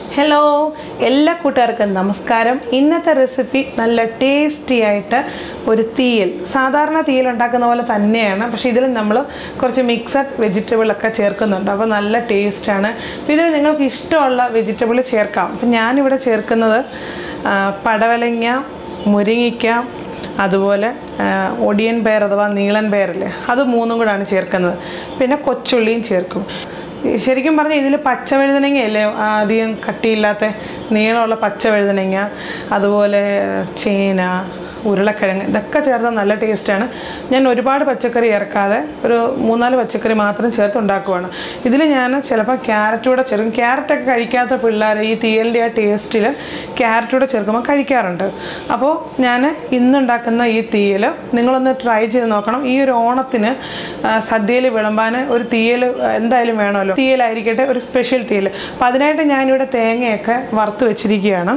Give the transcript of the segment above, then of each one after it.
hello എല്ലാ കൂട്ടുകാർക്കും നമസ്കാരം ഇന്നത്തെ റെസിപ്പി നല്ല ടേസ്റ്റി ആയിട്ട് ഒരു തീയൽ സാധാരണ തീയൽ ഉണ്ടാക്കുന്ന പോലെ തന്നെയാണ് പക്ഷേ ഇതിൽ നമ്മൾ കുറച്ച് മിക്സഡ് വെജിറ്റബിളൊക്കെ ചേർക്കുന്നുണ്ട് അപ്പോൾ നല്ല ടേസ്റ്റാണ് ഇതിൽ നിങ്ങൾക്ക് ഇഷ്ടമുള്ള വെജിറ്റബിൾ ചേർക്കാം അപ്പം ഞാനിവിടെ ചേർക്കുന്നത് ആ, പടവലങ്ങ മുരിങ്ങിക്ക അതുപോലെ ആ, ഒടിയൻ പയർ അഥവാ നീളൻ പയറില്ലേ അത് മൂന്നും കൂടാണ് ചേർക്കുന്നത് പിന്നെ കൊച്ചുള്ളിയും ചേർക്കും ശരിക്കും പറഞ്ഞാൽ ഇതിൽ പച്ചവഴുതനങ്ങയല്ലേ അധികം കട്ടിയില്ലാത്ത നീളമുള്ള പച്ചവഴുതനങ്ങ അതുപോലെ ചേന ഉരുളക്കിഴങ്ങ് ഇതൊക്കെ ചേർത്താൽ നല്ല ടേസ്റ്റാണ് ഞാൻ ഒരുപാട് പച്ചക്കറി ചേർക്കാതെ ഒരു മൂന്നാല് പച്ചക്കറി മാത്രം ചേർത്ത് ഉണ്ടാക്കുവാണ് ഇതിൽ ഞാൻ ചിലപ്പോൾ ക്യാരറ്റ് കൂടെ ചേർക്കും ക്യാരറ്റൊക്കെ കഴിക്കാത്ത പിള്ളേർ ഈ തീയലിൻ്റെ ആ ടേസ്റ്റിൽ ക്യാരറ്റ് കൂടെ ചേർക്കുമ്പോൾ കഴിക്കാറുണ്ട് അപ്പോൾ ഞാൻ ഇന്നുണ്ടാക്കുന്ന ഈ തീയൽ നിങ്ങളൊന്ന് ട്രൈ ചെയ്ത് നോക്കണം ഈ ഒരു ഓണത്തിന് സദ്യയിൽ വിളമ്പാൻ ഒരു തീയൽ എന്തായാലും വേണമല്ലോ തീയലായിരിക്കട്ടെ ഒരു സ്പെഷ്യൽ തീയൽ അപ്പോൾ അതിനായിട്ട് ഞാനിവിടെ തേങ്ങയൊക്കെ വറുത്ത് വെച്ചിരിക്കുകയാണ്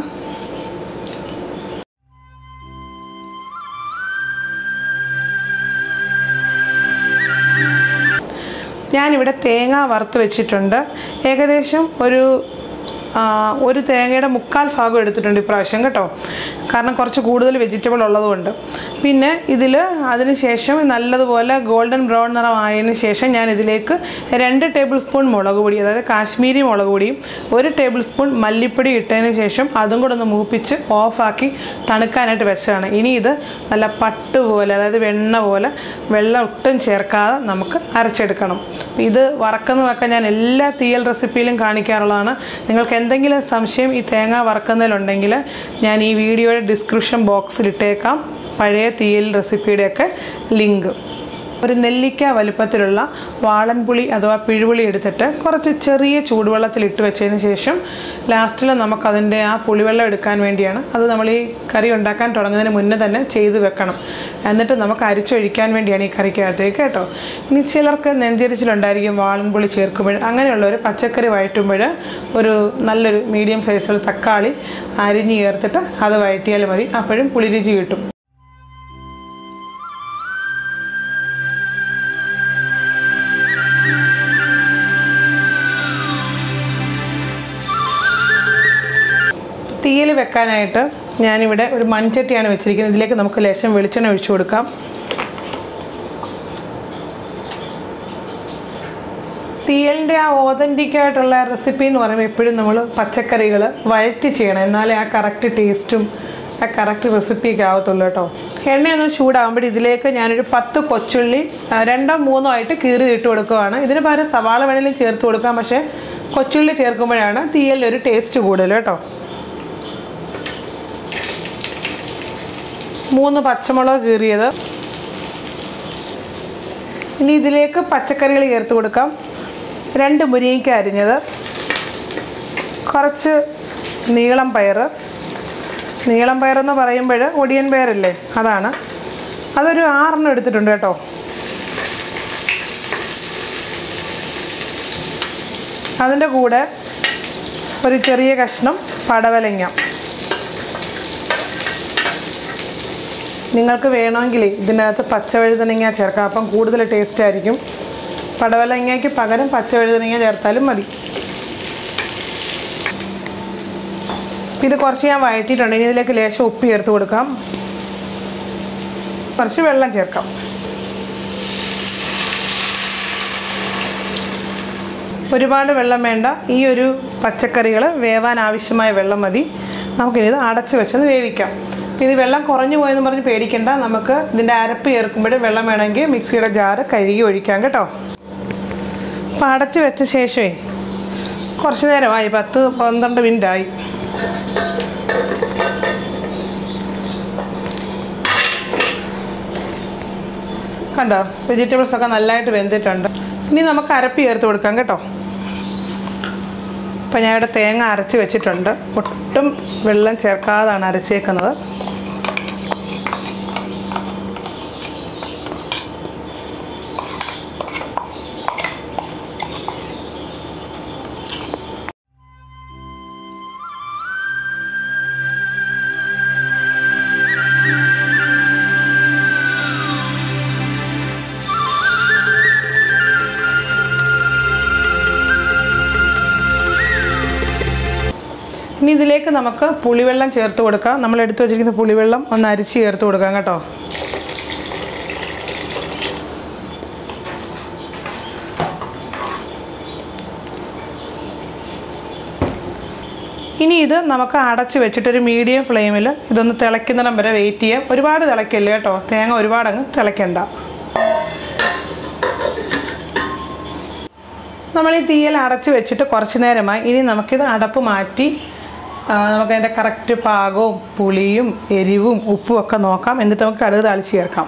ഞാനിവിടെ തേങ്ങ വറുത്ത് വെച്ചിട്ടുണ്ട് ഏകദേശം ഒരു ആ, ഒരു തേങ്ങയുടെ മുക്കാൽ ഭാഗം എടുത്തിട്ടുണ്ട് ഇപ്രാവശ്യം കേട്ടോ കാരണം കുറച്ച് കൂടുതൽ വെജിറ്റബിൾ ഉള്ളതുകൊണ്ട് പിന്നെ ഇതിൽ അതിന് ശേഷം നല്ലതുപോലെ ഗോൾഡൻ ബ്രൗൺ നിറമായതിന് ശേഷം ഞാൻ ഇതിലേക്ക് രണ്ട് ടേബിൾ സ്പൂൺ മുളക് പൊടി അതായത് കാശ്മീരി മുളക് പൊടിയും ഒരു ടേബിൾ സ്പൂൺ മല്ലിപ്പൊടി ഇട്ടതിന് ശേഷം അതും കൂടെ ഒന്ന് മൂപ്പിച്ച് ഓഫാക്കി തണുക്കാനായിട്ട് വെച്ചതാണ് ഇനി ഇത് നല്ല പട്ട് പോലെ അതായത് വെണ്ണ പോലെ വെള്ളം ഒട്ടും ചേർക്കാതെ നമുക്ക് അരച്ചെടുക്കണം ഇത് വറക്കുന്നതൊക്കെ ഞാൻ എല്ലാ തീയൽ റെസിപ്പിയിലും കാണിക്കാറുള്ളതാണ് നിങ്ങൾക്ക് എന്തെങ്കിലും സംശയം ഈ തേങ്ങ വറക്കുന്നതിലുണ്ടെങ്കിൽ ഞാൻ ഈ വീഡിയോയുടെ ഡിസ്ക്രിപ്ഷൻ ബോക്സിൽ ഇട്ടേക്കാം പഴയ തീയൽ റെസിപ്പിയുടെയൊക്കെ ലിങ്ക് ഒരു നെല്ലിക്ക വലുപ്പത്തിലുള്ള വാളൻപുളി അഥവാ പിഴുപുളി എടുത്തിട്ട് കുറച്ച് ചെറിയ ചൂടുവെള്ളത്തിൽ ഇട്ട് വെച്ചതിന് ശേഷം ലാസ്റ്റിൽ നമുക്കതിൻ്റെ ആ പുളിവെള്ളം എടുക്കാൻ വേണ്ടിയാണ് അത് നമ്മൾ ഈ കറി ഉണ്ടാക്കാൻ തുടങ്ങുന്നതിന് മുന്നേ തന്നെ ചെയ്ത് വെക്കണം എന്നിട്ട് നമുക്ക് അരിച്ചൊഴിക്കാൻ വേണ്ടിയാണ് ഈ കറിക്കകത്തേക്ക് കേട്ടോ ഇനി ചിലർക്ക് നെഞ്ചരിച്ചിലുണ്ടായിരിക്കും വാളൻപുളി ചേർക്കുമ്പോൾ അങ്ങനെയുള്ളവർ പച്ചക്കറി വഴറ്റുമ്പോൾ ഒരു നല്ലൊരു മീഡിയം സൈസിൽ തക്കാളി അരിഞ്ഞ് ചേർത്തിട്ട് അത് വഴറ്റിയാൽ മതി അപ്പോഴും പുളിരുചി കിട്ടും തീയിൽ വെക്കാനായിട്ട് ഞാനിവിടെ ഒരു മൺചട്ടിയാണ് വെച്ചിരിക്കുന്നത് ഇതിലേക്ക് നമുക്ക് ലേശം വെളിച്ചെണ്ണ ഒഴിച്ചു കൊടുക്കാം തീയലിൻ്റെ ആ ഓതൻറ്റിക് ആയിട്ടുള്ള റെസിപ്പി എന്ന് പറയുമ്പോൾ എപ്പോഴും നമ്മൾ പച്ചക്കറികൾ വഴറ്റി ചെയ്യണം എന്നാലേ ആ കറക്റ്റ് ടേസ്റ്റും ആ കറക്റ്റ് റെസിപ്പിയൊക്കെ ആവത്തുള്ളൂ കേട്ടോ എണ്ണയൊന്ന് ചൂടാകുമ്പോൾ ഇതിലേക്ക് ഞാനൊരു പത്ത് കൊച്ചുള്ളി ആ, രണ്ടോ മൂന്നോ ആയിട്ട് കീറി ഇട്ട് കൊടുക്കുകയാണ് ഇതിന് പകരം സവാള വേണമെങ്കിലും ചേർത്ത് കൊടുക്കാം പക്ഷേ കൊച്ചുള്ളി ചേർക്കുമ്പോഴാണ് തീയലിനൊരു ടേസ്റ്റ് കൂടുതൽ കേട്ടോ മൂന്ന് പച്ചമുളക് കീറിയത് ഇനി ഇതിലേക്ക് പച്ചക്കറികൾ ചേർത്ത് കൊടുക്കാം രണ്ട് മുരിങ്ങയ്ക്ക അരിഞ്ഞത് കുറച്ച് നീളം പയർ നീളം പയറെന്ന് പറയുമ്പോൾ ഒടിയൻ പയറല്ലേ അതാണ് അതൊരു ആറെണ്ണം എടുത്തിട്ടുണ്ട് കേട്ടോ അതിൻ്റെ കൂടെ ഒരു ചെറിയ കഷ്ണം പടവലങ്ങ നിങ്ങൾക്ക് വേണമെങ്കിൽ ഇതിനകത്ത് പച്ചവഴുതനങ്ങ ചേർക്കാം അപ്പം കൂടുതൽ ടേസ്റ്റ് ആയിരിക്കും പടവലങ്ങയ്ക്ക് പകരം പച്ചവഴുതനങ്ങ ചേർത്താലും മതി ഇത് കുറച്ച് ഞാൻ വഴറ്റിയിട്ടുണ്ട് ഇനി ഇതിലേക്ക് ലേശം ഉപ്പ് ചേർത്ത് കൊടുക്കാം കുറച്ച് വെള്ളം ചേർക്കാം ഒരുപാട് വെള്ളം വേണ്ട ഈ ഒരു പച്ചക്കറികൾ വേവാൻ ആവശ്യമായ വെള്ളം മതി നമുക്കിനി ഇത് അടച്ച് വെച്ചൊന്ന് വേവിക്കാം ഇത് വെള്ളം കുറഞ്ഞു പോയെന്ന് പറഞ്ഞ് പേടിക്കണ്ട നമുക്ക് ഇതിൻ്റെ അരപ്പ് ചേർക്കുമ്പോൾ വെള്ളം വേണമെങ്കിൽ മിക്സിയുടെ ജാറ് കഴുകി ഒഴിക്കാം കേട്ടോ അപ്പോൾ അടച്ച് വെച്ച ശേഷമേ കുറച്ച് നേരമായി പത്ത് പന്ത്രണ്ട് മിനിറ്റ് ആയി കണ്ടോ വെജിറ്റബിൾസ് ഒക്കെ നല്ലതായിട്ട് വെന്തിട്ടുണ്ട് ഇനി നമുക്ക് അരപ്പ് ചേർത്ത് കൊടുക്കാം കേട്ടോ അപ്പോൾ ഞാൻ ഇവിടെ തേങ്ങ അരച്ച് വെച്ചിട്ടുണ്ട് ഒട്ടും വെള്ളം ചേർക്കാതാണ് അരച്ചേക്കുന്നത് ഇനി ഇതിലേക്ക് നമുക്ക് പുളിവെള്ളം ചേർത്ത് കൊടുക്കാം നമ്മൾ എടുത്തു വെച്ചിരിക്കുന്ന പുളിവെള്ളം ഒന്ന് അരിച്ച് ചേർത്ത് കൊടുക്കാം കേട്ടോ ഇനി ഇത് നമുക്ക് അടച്ച് വെച്ചിട്ടൊരു മീഡിയം ഫ്ലെയിമിൽ ഇതൊന്ന് തിളയ്ക്കുന്നിടം വരെ വെയിറ്റ് ചെയ്യാം ഒരുപാട് തിളയ്ക്കല്ലേ കേട്ടോ തേങ്ങ ഒരുപാട് അങ്ങ് തിളയ്ക്കണ്ട നമ്മൾ ഈ തീയിൽ അടച്ച് വെച്ചിട്ട് കുറച്ച് നേരമായി ഇനി നമുക്കിത് അടപ്പ് മാറ്റി ആ, നമുക്കതിൻ്റെ കറക്റ്റ് പാകവും പുളിയും എരിവും ഉപ്പും ഒക്കെ നോക്കാം എന്നിട്ട് നമുക്ക് കടുക് താളിച്ച് ചേർക്കാം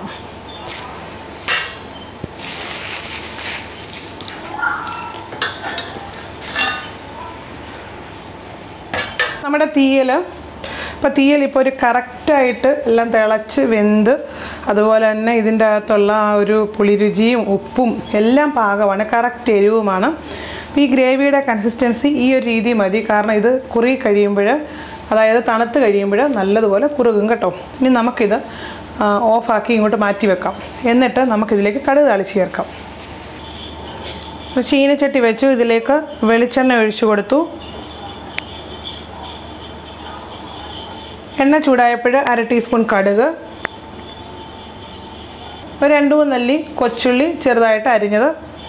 നമ്മുടെ തീയൽ ഇപ്പോൾ തീയൽ ഇപ്പോൾ ഒരു കറക്റ്റായിട്ട് എല്ലാം തിളച്ച് വെന്ത് അതുപോലെ തന്നെ ഇതിൻ്റെ അകത്തുള്ള ആ ഒരു പുളിരുചിയും ഉപ്പും എല്ലാം പാകമാണ് കറക്റ്റ് എരിവുമാണ് അപ്പോൾ ഈ ഗ്രേവിയുടെ കൺസിസ്റ്റൻസി ഈ ഒരു രീതി മതി കാരണം ഇത് കുറി കഴിയുമ്പോൾ അതായത് തണുത്ത് കഴിയുമ്പോൾ നല്ലതുപോലെ കുറുകും കേട്ടോ ഇനി നമുക്കിത് ആ, ഓഫാക്കി ഇങ്ങോട്ട് മാറ്റി വെക്കാം എന്നിട്ട് നമുക്കിതിലേക്ക് കടുക് താളിച്ച് ചേർക്കാം ഒരു ചീനച്ചട്ടി വെച്ചു ഇതിലേക്ക് വെളിച്ചെണ്ണ ഒഴിച്ചു കൊടുത്തു എണ്ണ ചൂടായപ്പോൾ അര ടീസ്പൂൺ കടുക് ഒരു രണ്ട് മൂന്ന് നെല്ലി കൊച്ചുള്ളി ചെറുതായിട്ട് അരിഞ്ഞത്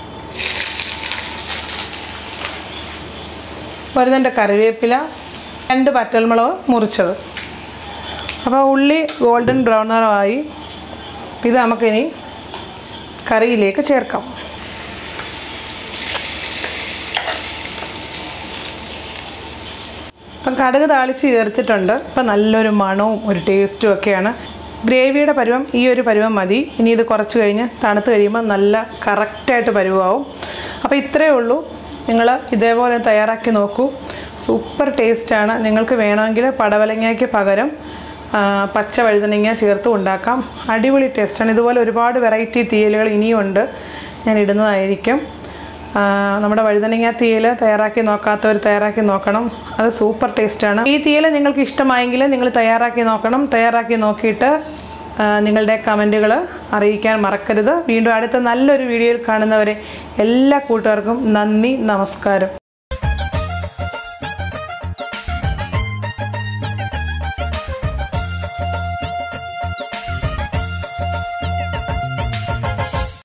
വരുന്നുണ്ട് കറിവേപ്പില രണ്ട് പറ്റൽമുളക് മുറിച്ചത് അപ്പോൾ ഉള്ളി ഗോൾഡൻ ബ്രൗൺ നിറമായി ഇത് നമുക്കിനി കറിയിലേക്ക് ചേർക്കാം അപ്പം കടുക് താളിച്ച് ചേർത്തിട്ടുണ്ട് ഇപ്പം നല്ലൊരു മണവും ഒരു ടേസ്റ്റും ഒക്കെയാണ് ഗ്രേവിയുടെ പരുവം ഈ ഒരു പരുവം മതി ഇനി ഇത് കുറച്ച് കഴിഞ്ഞ് തണുത്ത് കഴിയുമ്പോൾ നല്ല കറക്റ്റായിട്ട് പരുവാവും അപ്പോൾ ഇത്രയേ ഉള്ളൂ നിങ്ങൾ ഇതേപോലെ തയ്യാറാക്കി നോക്കൂ സൂപ്പർ ടേസ്റ്റാണ് നിങ്ങൾക്ക് വേണമെങ്കിൽ പടവലങ്ങയ്ക്ക് പകരം ആ, പച്ച വഴുതനങ്ങ ചേർത്ത് ഉണ്ടാക്കാം അടിപൊളി ടേസ്റ്റാണ് ഇതുപോലെ ഒരുപാട് വെറൈറ്റി തീയലുകൾ ഇനിയുണ്ട് ഞാൻ ഇടുന്നതായിരിക്കും ആ, നമ്മുടെ വഴുതനങ്ങ തീയൽ തയ്യാറാക്കി നോക്കാത്തവർ തയ്യാറാക്കി നോക്കണം അത് സൂപ്പർ ടേസ്റ്റാണ് ഈ തീയൽ നിങ്ങൾക്ക് ഇഷ്ടമായെങ്കിൽ നിങ്ങൾ തയ്യാറാക്കി നോക്കണം തയ്യാറാക്കി നോക്കിയിട്ട് ആ, നിങ്ങളുടെ കമൻറ്റുകൾ അറിയിക്കാൻ മറക്കരുത് വീണ്ടും അടുത്ത നല്ലൊരു വീഡിയോയിൽ കാണുന്നവരെ എല്ലാ കൂട്ടുകാർക്കും നന്ദി നമസ്കാരം